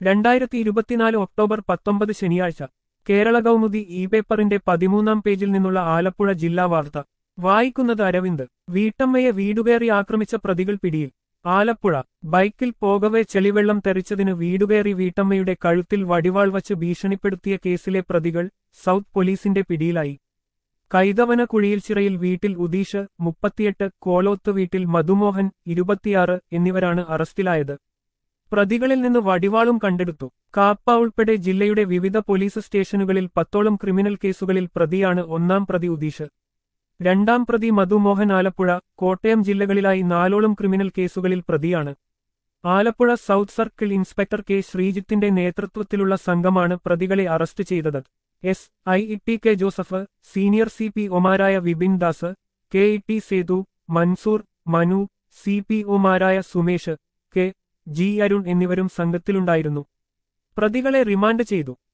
രണ്ടായിരത്തി ഇരുപത്തിനാല് ഒക്ടോബർ പത്തൊമ്പത് ശനിയാഴ്ച കേരള കൗമുദി ഇ പേപ്പറിന്റെ പതിമൂന്നാം പേജിൽ നിന്നുള്ള ആലപ്പുഴ ജില്ലാ വാർത്ത വായിക്കുന്നത് അരവിന്ദ് വീട്ടമ്മയെ വീടുകയറി ആക്രമിച്ച പ്രതികൾ പിടിയിൽ ആലപ്പുഴ ബൈക്കിൽ പോകവെ ചെളിവെള്ളം തെറിച്ചതിന് വീടുകയറി വീട്ടമ്മയുടെ കഴുത്തിൽ വടിവാൾ വച്ച് ഭീഷണിപ്പെടുത്തിയ കേസിലെ പ്രതികൾ സൗത്ത് പോലീസിന്റെ പിടിയിലായി കൈതവന കുഴിയിൽച്ചിറയിൽ വീട്ടിൽ ഉദീഷ് മുപ്പത്തിയെട്ട് കോലോത്ത് വീട്ടിൽ മധുമോഹൻ ഇരുപത്തിയാറ് എന്നിവരാണ് അറസ്റ്റിലായത് പ്രതികളിൽ നിന്ന് വടിവാളും കണ്ടെടുത്തു കാപ്പ ഉൾപ്പെടെ ജില്ലയുടെ വിവിധ പോലീസ് സ്റ്റേഷനുകളിൽ പത്തോളം ക്രിമിനൽ കേസുകളിൽ പ്രതിയാണ് ഒന്നാം പ്രതി ഉദീഷ് രണ്ടാം പ്രതി മധുമോഹൻ ആലപ്പുഴ കോട്ടയം ജില്ലകളിലായി നാലോളം ക്രിമിനൽ കേസുകളിൽ പ്രതിയാണ് Alappuzha south circle inspector K ശ്രീജിത്തിന്റെ നേതൃത്വത്തിലുള്ള സംഘമാണ് പ്രതികളെ അറസ്റ്റ് ചെയ്തത് S I E T K Joseph senior C P ഒമാരായ Vipin Das K E T Sethu Mansoor Manu C P ഒമാരായ സുമേഷ് കെ ജി അരുൺ എന്നിവരും സംഘത്തിലുണ്ടായിരുന്നു പ്രതികളെ റിമാൻഡ് ചെയ്തു